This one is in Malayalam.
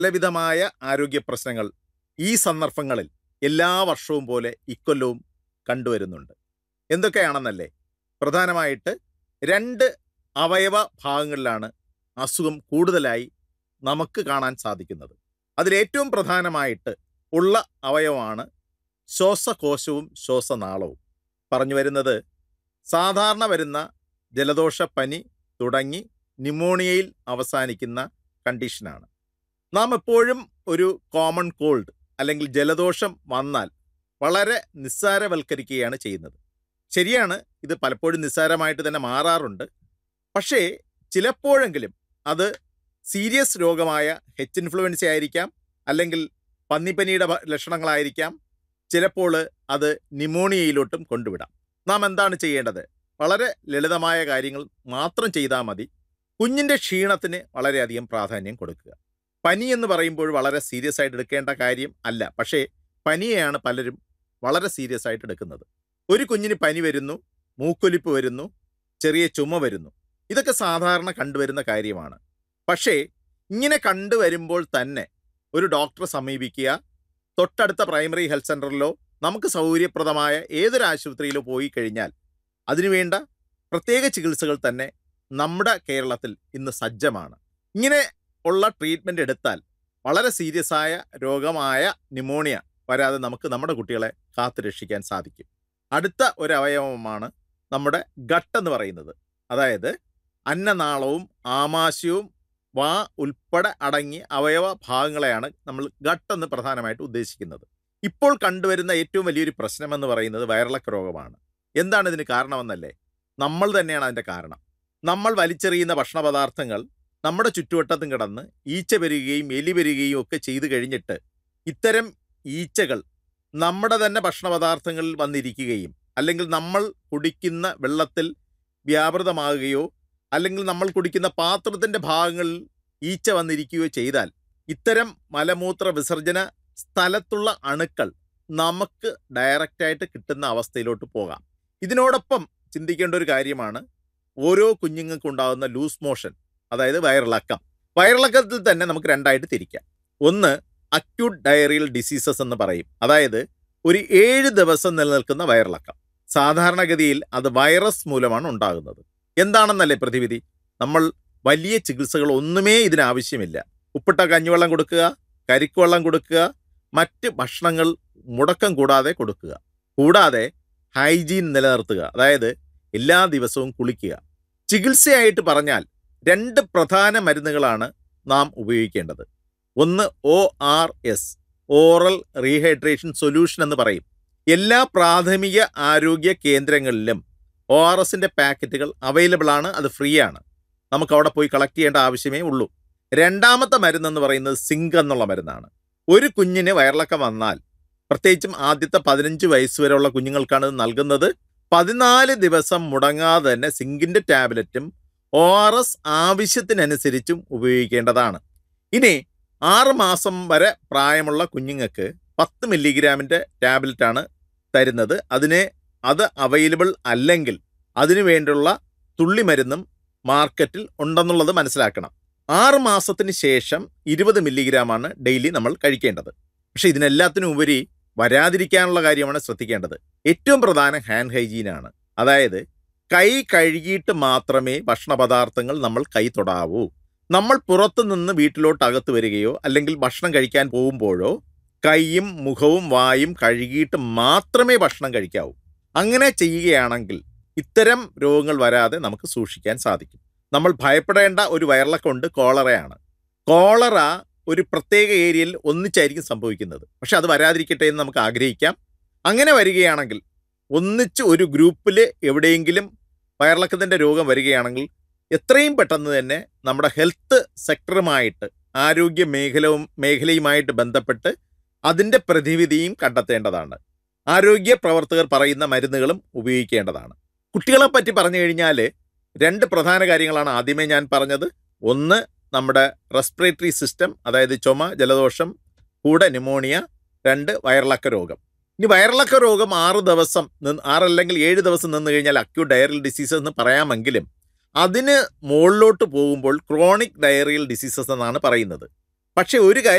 പലവിധമായ ആരോഗ്യ പ്രശ്നങ്ങൾ ഈ സന്ദർഭങ്ങളിൽ എല്ലാ വർഷവും പോലെ ഇക്കൊല്ലവും കണ്ടുവരുന്നുണ്ട് എന്തൊക്കെയാണെന്നല്ലേ പ്രധാനമായിട്ട് രണ്ട് അവയവ ഭാഗങ്ങളിലാണ് അസുഖം കൂടുതലായി നമുക്ക് കാണാൻ സാധിക്കുന്നത് അതിലേറ്റവും പ്രധാനമായിട്ട് ഉള്ള അവയവമാണ് ശ്വാസകോശവും ശ്വാസനാളവും പറഞ്ഞു വരുന്നത് സാധാരണ വരുന്ന ജലദോഷ പനി തുടങ്ങി ന്യൂമോണിയയിൽ അവസാനിക്കുന്ന കണ്ടീഷനാണ് നാം എപ്പോഴും ഒരു കോമൺ കോൾഡ് അല്ലെങ്കിൽ ജലദോഷം വന്നാൽ വളരെ നിസ്സാരവൽക്കരിക്കുകയാണ് ചെയ്യുന്നത് ശരിയാണ് ഇത് പലപ്പോഴും നിസ്സാരമായിട്ട് തന്നെ മാറാറുണ്ട് പക്ഷേ ചിലപ്പോഴെങ്കിലും അത് സീരിയസ് രോഗമായ ഹെച്ച് ഇൻഫ്ലുവൻസ ആയിരിക്കാം അല്ലെങ്കിൽ പന്നിപ്പനിയുടെ ഭ- ലക്ഷണങ്ങളായിരിക്കാം ചിലപ്പോൾ അത് ന്യൂമോണിയയിലോട്ടും കൊണ്ടുവിടാം നാം എന്താണ് ചെയ്യേണ്ടത് വളരെ ലളിതമായ കാര്യങ്ങൾ മാത്രം ചെയ്താൽ മതി കുഞ്ഞിൻ്റെ ക്ഷീണത്തിന് വളരെയധികം പ്രാധാന്യം കൊടുക്കുക പനി എന്ന് പറയുമ്പോൾ വളരെ സീരിയസ് ആയിട്ട് എടുക്കേണ്ട കാര്യം അല്ല പക്ഷേ പനിയെയാണ് പലരും വളരെ സീരിയസ് ആയിട്ട് എടുക്കുന്നത് ഒരു കുഞ്ഞിന് പനി വരുന്നു മൂക്കൊലിപ്പ് വരുന്നു ചെറിയ ചുമ വരുന്നു ഇതൊക്കെ സാധാരണ കണ്ടുവരുന്ന കാര്യമാണ് പക്ഷേ ഇങ്ങനെ കണ്ടുവരുമ്പോൾ തന്നെ ഒരു ഡോക്ടറെ സമീപിക്കുക തൊട്ടടുത്ത പ്രൈമറി ഹെൽത്ത് സെൻ്ററിലോ നമുക്ക് സൗകര്യപ്രദമായ ഏതൊരു ആശുപത്രിയിലോ പോയി കഴിഞ്ഞാൽ അതിനുവേണ്ട പ്രത്യേക ചികിത്സകൾ തന്നെ നമ്മുടെ കേരളത്തിൽ ഇന്ന് സജ്ജമാണ് ഇങ്ങനെ ഉള്ള ട്രീറ്റ്മെൻറ്റ് എടുത്താൽ വളരെ സീരിയസ് ആയ രോഗമായ ന്യൂമോണിയ വരാതെ നമുക്ക് നമ്മുടെ കുട്ടികളെ കാത്തു രക്ഷിക്കാൻ സാധിക്കും അടുത്ത ഒരു അവയവമാണ് നമ്മുടെ ഗട്ട് എന്ന് പറയുന്നത് അതായത് അന്നനാളവും ആമാശയവും വാ ഉൾപ്പെടെ അടങ്ങിയ അവയവ ഭാഗങ്ങളെയാണ് നമ്മൾ ഗട്ട് എന്ന് പ്രധാനമായിട്ട് ഉദ്ദേശിക്കുന്നത് ഇപ്പോൾ കണ്ടുവരുന്ന ഏറ്റവും വലിയൊരു പ്രശ്നമെന്ന് പറയുന്നത് വയറിളക്ക രോഗമാണ് എന്താണ് ഇതിന് കാരണമെന്നല്ലേ നമ്മൾ തന്നെയാണ് അതിൻ്റെ കാരണം നമ്മൾ വലിച്ചെറിയുന്ന ഭക്ഷണ പദാർത്ഥങ്ങൾ നമ്മുടെ ചുറ്റുവട്ടത്തും കിടന്ന് ഈച്ച വരികയും എലി വരികയും ഒക്കെ ചെയ്തു കഴിഞ്ഞിട്ട് ഇത്തരം ഈച്ചകൾ നമ്മുടെ തന്നെ ഭക്ഷണ പദാർത്ഥങ്ങളിൽ വന്നിരിക്കുകയും അല്ലെങ്കിൽ നമ്മൾ കുടിക്കുന്ന വെള്ളത്തിൽ വ്യാപൃതമാകുകയോ അല്ലെങ്കിൽ നമ്മൾ കുടിക്കുന്ന പാത്രത്തിൻ്റെ ഭാഗങ്ങളിൽ ഈച്ച വന്നിരിക്കുകയോ ചെയ്താൽ ഇത്തരം മലമൂത്ര വിസർജന സ്ഥലത്തുള്ള അണുക്കൾ നമുക്ക് ഡയറക്റ്റായിട്ട് കിട്ടുന്ന അവസ്ഥയിലോട്ട് പോകാം ഇതിനോടൊപ്പം ചിന്തിക്കേണ്ട ഒരു കാര്യമാണ് ഓരോ കുഞ്ഞുങ്ങൾക്കും ഉണ്ടാകുന്ന ലൂസ് മോഷൻ അതായത് വയറിളക്കം വയറിളക്കത്തിൽ തന്നെ നമുക്ക് രണ്ടായിട്ട് തിരിക്കാം ഒന്ന് അക്യൂട്ട് ഡയറിയൽ ഡിസീസസ് എന്ന് പറയും അതായത് ഒരു ഏഴ് ദിവസം നിലനിൽക്കുന്ന വയറിളക്കം സാധാരണഗതിയിൽ അത് വൈറസ് മൂലമാണ് ഉണ്ടാകുന്നത് എന്താണെന്നല്ലേ പ്രതിവിധി നമ്മൾ വലിയ ചികിത്സകൾ ഒന്നുമേ ഇതിനാവശ്യമില്ല ഉപ്പിട്ട കഞ്ഞിവെള്ളം കൊടുക്കുക കരിക്കുവെള്ളം കൊടുക്കുക മറ്റ് ഭക്ഷണങ്ങൾ മുടക്കം കൂടാതെ കൊടുക്കുക കൂടാതെ ഹൈജീൻ നിലനിർത്തുക അതായത് എല്ലാ ദിവസവും കുളിക്കുക ചികിത്സയായിട്ട് പറഞ്ഞാൽ രണ്ട് പ്രധാന മരുന്നുകളാണ് നാം ഉപയോഗിക്കേണ്ടത് ഒന്ന് O R S oral rehydration solution എന്ന് പറയും എല്ലാ പ്രാഥമിക ആരോഗ്യ കേന്ദ്രങ്ങളിലും ഒ ആർ എസിൻ്റെ പാക്കറ്റുകൾ അവൈലബിൾ ആണ് അത് ഫ്രീ ആണ് നമുക്ക് അവിടെ പോയി കളക്ട് ചെയ്യേണ്ട ആവശ്യമേ ഉള്ളൂ രണ്ടാമത്തെ മരുന്നെന്ന് പറയുന്നത് സിങ്ക് എന്നുള്ള മരുന്നാണ് ഒരു കുഞ്ഞിന് വയറിളക്കം വന്നാൽ പ്രത്യേകിച്ചും ആദ്യത്തെ പതിനഞ്ച് വയസ്സ് വരെയുള്ള കുഞ്ഞുങ്ങൾക്കാണ് ഇത് നൽകുന്നത് പതിനാല് ദിവസം മുടങ്ങാതെ തന്നെ സിങ്കിൻ്റെ ടാബ്ലറ്റും ഒ ആർ എസ് ആവശ്യത്തിനനുസരിച്ചും ഉപയോഗിക്കേണ്ടതാണ് ഇനി ആറ് മാസം വരെ പ്രായമുള്ള കുഞ്ഞുങ്ങൾക്ക് പത്ത് മില്ലിഗ്രാമിൻ്റെ ടാബ്ലറ്റാണ് തരുന്നത് അതിന് അത് അവൈലബിൾ അല്ലെങ്കിൽ അതിനു വേണ്ടിയുള്ള തുള്ളിമരുന്നും മാർക്കറ്റിൽ ഉണ്ടെന്നുള്ളത് മനസ്സിലാക്കണം ആറ് മാസത്തിന് ശേഷം ഇരുപത് മില്ലിഗ്രാമാണ് ഡെയിലി നമ്മൾ കഴിക്കേണ്ടത് പക്ഷെ ഇതിനെല്ലാത്തിനും ഉപരി വരാതിരിക്കാനുള്ള കാര്യമാണ് ശ്രദ്ധിക്കേണ്ടത് ഏറ്റവും പ്രധാനം ഹാൻഡ് ഹൈജീനാണ് അതായത് കൈ കഴുകിയിട്ട് മാത്രമേ ഭക്ഷണ പദാർത്ഥങ്ങൾ നമ്മൾ കൈ തൊടാവൂ നമ്മൾ പുറത്തു നിന്ന് വീട്ടിലോട്ട് അകത്ത് വരികയോ അല്ലെങ്കിൽ ഭക്ഷണം കഴിക്കാൻ പോകുമ്പോഴോ കൈയും മുഖവും വായും കഴുകിയിട്ട് മാത്രമേ ഭക്ഷണം കഴിക്കാവൂ അങ്ങനെ ചെയ്യുകയാണെങ്കിൽ ഇത്തരം രോഗങ്ങൾ വരാതെ നമുക്ക് സൂക്ഷിക്കാൻ സാധിക്കും നമ്മൾ ഭയപ്പെടേണ്ട ഒരു വയറിളക്കമുണ്ട് കോളറയാണ് കോളറ ഒരു പ്രത്യേക ഏരിയയിൽ ഒന്നിച്ചായിരിക്കും സംഭവിക്കുന്നത് പക്ഷെ അത് വരാതിരിക്കട്ടെ എന്ന് നമുക്ക് ആഗ്രഹിക്കാം അങ്ങനെ വരികയാണെങ്കിൽ ഒന്നിച്ച് ഒരു ഗ്രൂപ്പിൽ എവിടെയെങ്കിലും വയറിളക്കത്തിൻ്റെ രോഗം വരികയാണെങ്കിൽ എത്രയും പെട്ടെന്ന് തന്നെ നമ്മുടെ ഹെൽത്ത് സെക്ടറുമായിട്ട് ആരോഗ്യ മേഖലവും മേഖലയുമായിട്ട് ബന്ധപ്പെട്ട് അതിൻ്റെ പ്രതിവിധിയും കണ്ടെത്തേണ്ടതാണ് ആരോഗ്യ പ്രവർത്തകർ പറയുന്ന മരുന്നുകളും ഉപയോഗിക്കേണ്ടതാണ് കുട്ടികളെ പറ്റി പറഞ്ഞു കഴിഞ്ഞാൽ രണ്ട് പ്രധാന കാര്യങ്ങളാണ് ആദ്യമേ ഞാൻ പറഞ്ഞത് ഒന്ന് നമ്മുടെ റെസ്പിറേറ്ററി സിസ്റ്റം അതായത് ചുമ ജലദോഷം കൂടെ ന്യൂമോണിയ രണ്ട് വയറിളക്ക രോഗം ഇനി വയറിളക്ക രോഗം ആറ് ദിവസം നിന്ന് ആറല്ലെങ്കിൽ ഏഴ് ദിവസം നിന്ന് കഴിഞ്ഞാൽ അക്യൂട്ട് ഡയറിയൽ ഡിസീസസ് എന്ന് പറയാമെങ്കിലും അതിന് മുകളിലോട്ട് പോകുമ്പോൾ ക്രോണിക് ഡയറിയൽ ഡിസീസസ് എന്നാണ് പറയുന്നത് പക്ഷെ ഒരു കാര്യം